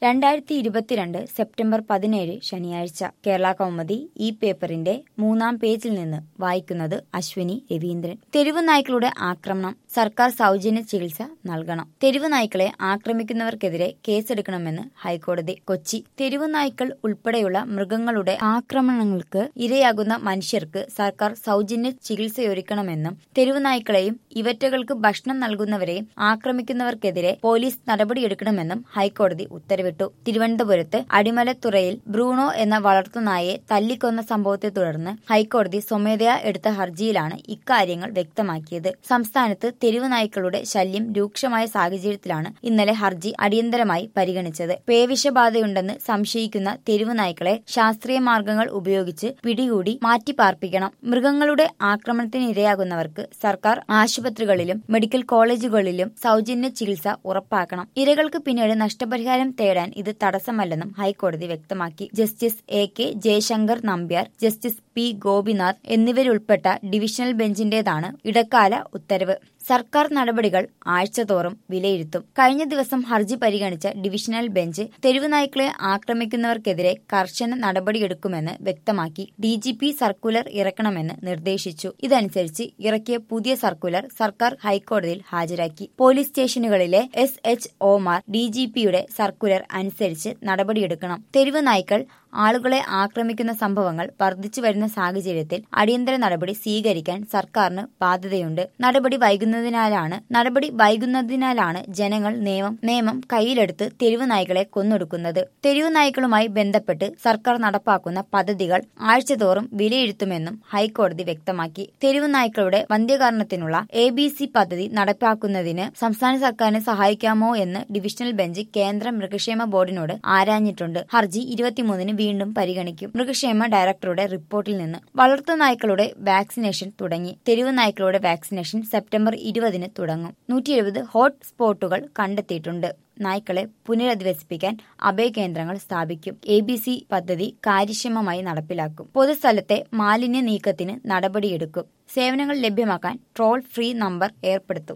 രണ്ടായിരത്തി ഇരുപത്തിരണ്ട് സെപ്റ്റംബർ പതിനേഴ് ശനിയാഴ്ച കേരള കൗമുദി ഈ പേപ്പറിന്റെ മൂന്നാം പേജിൽ നിന്ന് വായിക്കുന്നത് അശ്വിനി രവീന്ദ്രൻ തെരുവ് നായ്ക്കളുടെ ആക്രമണം സർക്കാർ സൗജന്യ ചികിത്സ നൽകണം തെരുവ് നായ്ക്കളെ ആക്രമിക്കുന്നവർക്കെതിരെ കേസെടുക്കണമെന്ന് ഹൈക്കോടതി കൊച്ചി തെരുവ് നായ്ക്കൾ ഉൾപ്പെടെയുള്ള മൃഗങ്ങളുടെ ആക്രമണങ്ങൾക്ക് ഇരയാകുന്ന മനുഷ്യർക്ക് സർക്കാർ സൗജന്യ ചികിത്സയൊരുക്കണമെന്നും തെരുവ് നായ്ക്കളെയും ഇവറ്റകൾക്ക് ഭക്ഷണം നൽകുന്നവരെയും ആക്രമിക്കുന്നവർക്കെതിരെ പോലീസ് നടപടിയെടുക്കണമെന്നും ഹൈക്കോടതി ഉത്തരവിട്ടു തിരുവനന്തപുരത്ത് അടിമലത്തുറയിൽ ബ്രൂണോ എന്ന വളർത്തുനായെ തല്ലിക്കൊന്ന സംഭവത്തെ തുടർന്ന് ഹൈക്കോടതി സ്വമേധയാ എടുത്ത ഹർജിയിലാണ് ഇക്കാര്യങ്ങൾ വ്യക്തമാക്കിയത് സംസ്ഥാനത്ത് തെരുവ് നായ്ക്കളുടെ ശല്യം രൂക്ഷമായ സാഹചര്യത്തിലാണ് ഇന്നലെ ഹർജി അടിയന്തരമായി പരിഗണിച്ചത് പേവിഷബാധയുണ്ടെന്ന് സംശയിക്കുന്ന തെരുവ് നായ്ക്കളെ ശാസ്ത്രീയ മാർഗങ്ങൾ ഉപയോഗിച്ച് പിടികൂടി മാറ്റിപ്പാർപ്പിക്കണം മൃഗങ്ങളുടെ ആക്രമണത്തിന് ഇരയാകുന്നവർക്ക് സർക്കാർ ആശുപത്രികളിലും മെഡിക്കൽ കോളേജുകളിലും സൗജന്യ ചികിത്സ ഉറപ്പാക്കണം ഇരകൾക്ക് പിന്നീട് നഷ്ടപരിഹാരം തേടാൻ ഇത് തടസ്സമല്ലെന്നും ഹൈക്കോടതി വ്യക്തമാക്കി justice A K Jayashankar Nambiar justice P Gopinath എന്നിവരുൾപ്പെട്ട ഡിവിഷണൽ ബെഞ്ചിന്റേതാണ് ഇടക്കാല ഉത്തരവ് സർക്കാർ നടപടികൾ ആഴ്ചതോറും വിലയിരുത്തും കഴിഞ്ഞ ദിവസം ഹർജി പരിഗണിച്ച ഡിവിഷണൽ ബെഞ്ച് തെരുവ് നായ്ക്കളെ ആക്രമിക്കുന്നവർക്കെതിരെ കർശന നടപടിയെടുക്കുമെന്ന് വ്യക്തമാക്കി ഡിജിപി സർക്കുലർ ഇറക്കണമെന്ന് നിർദ്ദേശിച്ചു ഇതനുസരിച്ച് ഇറക്കിയ പുതിയ സർക്കുലർ സർക്കാർ ഹൈക്കോടതിയിൽ ഹാജരാക്കി പോലീസ് സ്റ്റേഷനുകളിലെ എസ് എച്ച് ഒമാർ ഡിജിപിയുടെ സർക്കുലർ അനുസരിച്ച് നടപടിയെടുക്കണം തെരുവ് നായ്ക്കൾ ആളുകളെ ആക്രമിക്കുന്ന സംഭവങ്ങൾ വർദ്ധിച്ചു വരുന്ന സാഹചര്യത്തിൽ അടിയന്തര നടപടി സ്വീകരിക്കാൻ സർക്കാരിന് ബാധ്യതയുണ്ട് നടപടി വൈകുന്നതിനാലാണ് നടപടി വൈകുന്നതിനാലാണ് ജനങ്ങൾ നിയമം നിയമം കയ്യിലെടുത്ത് തെരുവ് നായ്ക്കളെ കൊന്നൊടുക്കുന്നത് തെരുവ് നായ്ക്കളുമായി ബന്ധപ്പെട്ട് സർക്കാർ നടപ്പാക്കുന്ന പദ്ധതികൾ ആഴ്ചതോറും വിലയിരുത്തുമെന്നും ഹൈക്കോടതി വ്യക്തമാക്കി തെരുവ് നായ്ക്കളുടെ വന്ധ്യകരണത്തിനുള്ള എ ബി സി പദ്ധതി നടപ്പാക്കുന്നതിന് സംസ്ഥാന സർക്കാരിനെ സഹായിക്കാമോ എന്ന് ഡിവിഷണൽ ബെഞ്ച് കേന്ദ്ര മൃഗക്ഷേമ ബോർഡിനോട് ആരാഞ്ഞിട്ടുണ്ട് ഹർജി ഇരുപത്തിമൂന്നിന് വീണ്ടും പരിഗണിക്കും മൃഗക്ഷേമ ഡയറക്ടറുടെ റിപ്പോർട്ടിൽ നിന്ന് വളർത്തു നായ്ക്കളുടെ വാക്സിനേഷൻ തുടങ്ങി തെരുവ് നായ്ക്കളുടെ വാക്സിനേഷൻ സെപ്റ്റംബർ ഇരുപതിന് തുടങ്ങും നൂറ്റി എഴുപത് ഹോട്ട് സ്പോട്ടുകൾ കണ്ടെത്തിയിട്ടുണ്ട് നായ്ക്കളെ പുനരധിവസിപ്പിക്കാൻ അഭയകേന്ദ്രങ്ങൾ സ്ഥാപിക്കും എ ബി സി പദ്ധതി കാര്യക്ഷമമായി നടപ്പിലാക്കും പൊതുസ്ഥലത്തെ മാലിന്യ നീക്കത്തിന് നടപടിയെടുക്കും സേവനങ്ങൾ ലഭ്യമാക്കാൻ ട്രോൾ ഫ്രീ നമ്പർ ഏർപ്പെടുത്തും